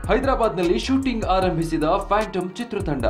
ಹೈದರಾಬಾದ್ನಲ್ಲಿ ಶೂಟಿಂಗ್ ಆರಂಭಿಸಿದ ಫ್ಯಾಂಟಮ್ ಚಿತ್ರತಂಡ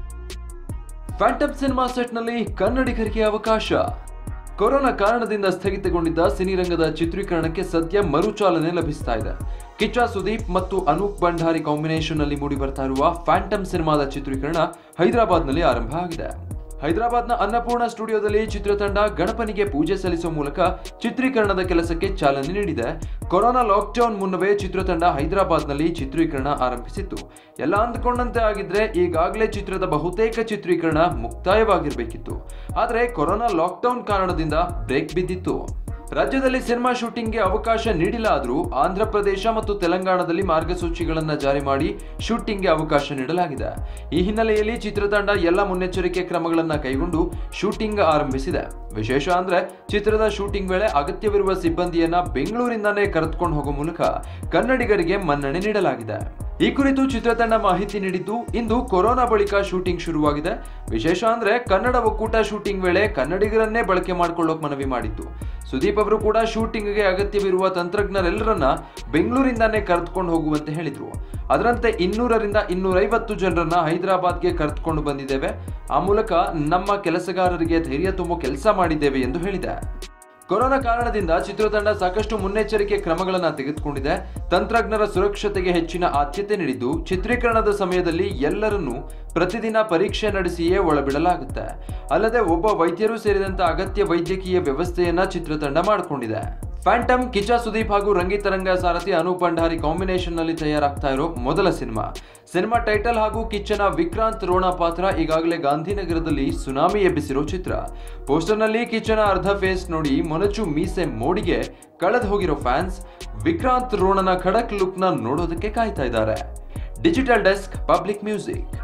ಫ್ಯಾಂಟಮ್ ಸಿನಿಮಾ ಸೆಟ್ನಲ್ಲಿ ಕನ್ನಡಿಗರಿಗೆ ಅವಕಾಶ ಕೊರೋನಾ ಕಾರಣದಿಂದ ಸ್ಥಗಿತಗೊಂಡಿದ್ದ ಸಿನಿರಂಗದ ಚಿತ್ರೀಕರಣಕ್ಕೆ ಸದ್ಯ ಮರುಚಾಲನೆ ಲಭಿಸ್ತಾ ಇದೆ ಕಿಚ್ಚ ಸುದೀಪ್ ಮತ್ತು ಅನೂಪ್ ಭಂಡಾರಿ ಕಾಂಬಿನೇಷನ್ ನಲ್ಲಿ ಮೂಡಿ ಬರ್ತಾ ಇರುವ ಫ್ಯಾಂಟಮ್ ಸಿನಿಮಾದ ಚಿತ್ರೀಕರಣ ಹೈದರಾಬಾದ್ನಲ್ಲಿ ಆರಂಭ ಆಗಿದೆ ಹೈದರಾಬಾದ್ನ ಅನ್ನಪೂರ್ಣ ಸ್ಟುಡಿಯೋದಲ್ಲಿ ಚಿತ್ರತಂಡ ಗಣಪನಿಗೆ ಪೂಜೆ ಸಲ್ಲಿಸುವ ಮೂಲಕ ಚಿತ್ರೀಕರಣದ ಕೆಲಸಕ್ಕೆ ಚಾಲನೆ ನೀಡಿದೆ ಕೊರೋನಾ ಲಾಕ್ಡೌನ್ ಮುನ್ನವೇ ಚಿತ್ರತಂಡ ಹೈದರಾಬಾದ್ನಲ್ಲಿ ಚಿತ್ರೀಕರಣ ಆರಂಭಿಸಿತ್ತು ಎಲ್ಲ ಅಂದ್ಕೊಂಡಂತೆ ಆಗಿದ್ರೆ ಈಗಾಗಲೇ ಚಿತ್ರದ ಬಹುತೇಕ ಚಿತ್ರೀಕರಣ ಮುಕ್ತಾಯವಾಗಿರಬೇಕಿತ್ತು ಆದರೆ ಕೊರೋನಾ ಲಾಕ್ಡೌನ್ ಕಾರಣದಿಂದ ಬ್ರೇಕ್ ಬಿದ್ದಿತ್ತು ರಾಜ್ಯದಲ್ಲಿ ಸಿನಿಮಾ ಶೂಟಿಂಗ್ಗೆ ಅವಕಾಶ ನೀಡಿಲ್ಲ ಆದರೂ ಆಂಧ್ರ ಪ್ರದೇಶ ಮತ್ತು ತೆಲಂಗಾಣದಲ್ಲಿ ಮಾರ್ಗಸೂಚಿಗಳನ್ನು ಜಾರಿ ಮಾಡಿ ಶೂಟಿಂಗ್ಗೆ ಅವಕಾಶ ನೀಡಲಾಗಿದೆ ಈ ಹಿನ್ನೆಲೆಯಲ್ಲಿ ಚಿತ್ರತಂಡ ಎಲ್ಲ ಮುನ್ನೆಚ್ಚರಿಕೆ ಕ್ರಮಗಳನ್ನು ಕೈಗೊಂಡು ಶೂಟಿಂಗ್ ಆರಂಭಿಸಿದೆ ವಿಶೇಷ ಅಂದ್ರೆ ಚಿತ್ರದ ಶೂಟಿಂಗ್ ವೇಳೆ ಅಗತ್ಯವಿರುವ ಸಿಬ್ಬಂದಿಯನ್ನ ಬೆಂಗಳೂರಿಂದಾನೇ ಕರೆದುಕೊಂಡು ಹೋಗುವ ಮೂಲಕ ಕನ್ನಡಿಗರಿಗೆ ಮನ್ನಣೆ ನೀಡಲಾಗಿದೆ ಈ ಕುರಿತು ಚಿತ್ರತಂಡ ಮಾಹಿತಿ ನೀಡಿದ್ದು ಇಂದು ಕೊರೋನಾ ಬಳಿಕ ಶೂಟಿಂಗ್ ಶುರುವಾಗಿದೆ ವಿಶೇಷ ಅಂದ್ರೆ ಕನ್ನಡ ಒಕ್ಕೂಟ ಶೂಟಿಂಗ್ ವೇಳೆ ಕನ್ನಡಿಗರನ್ನೇ ಬಳಕೆ ಮಾಡಿಕೊಳ್ಳೋಕೆ ಮನವಿ ಮಾಡಿತ್ತು ಸುದೀಪ್ ಅವರು ಕೂಡ ಶೂಟಿಂಗ್ಗೆ ಅಗತ್ಯವಿರುವ ತಂತ್ರಜ್ಞರೆಲ್ಲರನ್ನ ಬೆಂಗಳೂರಿಂದಾನೇ ಕರೆದುಕೊಂಡು ಹೋಗುವಂತೆ ಹೇಳಿದ್ರು ಅದರಂತೆ ಇನ್ನೂರರಿಂದ ಇನ್ನೂರೈವತ್ತು ಜನರನ್ನ ಹೈದರಾಬಾದ್ಗೆ ಕರೆದುಕೊಂಡು ಬಂದಿದ್ದೇವೆ ಆ ಮೂಲಕ ನಮ್ಮ ಕೆಲಸಗಾರರಿಗೆ ಧೈರ್ಯ ತುಂಬೋ ಕೆಲಸ ಮಾಡಿದ್ದೇವೆ ಎಂದು ಹೇಳಿದೆ ಕೊರೋನಾ ಕಾರಣದಿಂದ ಚಿತ್ರತಂಡ ಸಾಕಷ್ಟು ಮುನ್ನೆಚ್ಚರಿಕೆ ಕ್ರಮಗಳನ್ನು ತೆಗೆದುಕೊಂಡಿದೆ ತಂತ್ರಜ್ಞರ ಸುರಕ್ಷತೆಗೆ ಹೆಚ್ಚಿನ ಆದ್ಯತೆ ನೀಡಿದ್ದು ಚಿತ್ರೀಕರಣದ ಸಮಯದಲ್ಲಿ ಎಲ್ಲರನ್ನೂ ಪ್ರತಿದಿನ ಪರೀಕ್ಷೆ ನಡೆಸಿಯೇ ಒಳಬಿಡಲಾಗುತ್ತೆ ಅಲ್ಲದೆ ಒಬ್ಬ ವೈದ್ಯರು ಸೇರಿದಂತೆ ಅಗತ್ಯ ವೈದ್ಯಕೀಯ ವ್ಯವಸ್ಥೆಯನ್ನ ಚಿತ್ರತಂಡ ಮಾಡಿಕೊಂಡಿದೆ ಫ್ಯಾಂಟಮ್ ಕಿಚ್ಚ ಸುದೀಪ್ ಹಾಗೂ ರಂಗಿತರಂಗ ಸಾರಥಿ ಅನೂಪ್ ಭಂಡಾರಿ ಕಾಂಬಿನೇಷನ್ ನಲ್ಲಿ ತಯಾರಾಗ್ತಾ ಇರೋ ಮೊದಲ ಸಿನಿಮಾ ಸಿನಿಮಾ ಟೈಟಲ್ ಹಾಗೂ ಕಿಚ್ಚನ ವಿಕ್ರಾಂತ್ ರೋಣ ಪಾತ್ರ ಈಗಾಗಲೇ ಗಾಂಧಿನಗರದಲ್ಲಿ ಸುನಾಮಿ ಎಬ್ಬಿಸಿರೋ ಚಿತ್ರ ಪೋಸ್ಟರ್ನಲ್ಲಿ ಕಿಚ್ಚನ ಅರ್ಧ ಫೇಸ್ ನೋಡಿ ಮೊನಚು ಮೀಸೆ ಮೋಡಿಗೆ ಕಳೆದು ಹೋಗಿರೋ ಫ್ಯಾನ್ಸ್ ವಿಕ್ರಾಂತ್ ರೋಣನ ಖಡಕ್ ಲುಕ್ನ ನೋಡೋದಕ್ಕೆ ಕಾಯ್ತಾ ಇದ್ದಾರೆ ಡಿಜಿಟಲ್ ಡೆಸ್ಕ್ ಪಬ್ಲಿಕ್ ಮ್ಯೂಸಿಕ್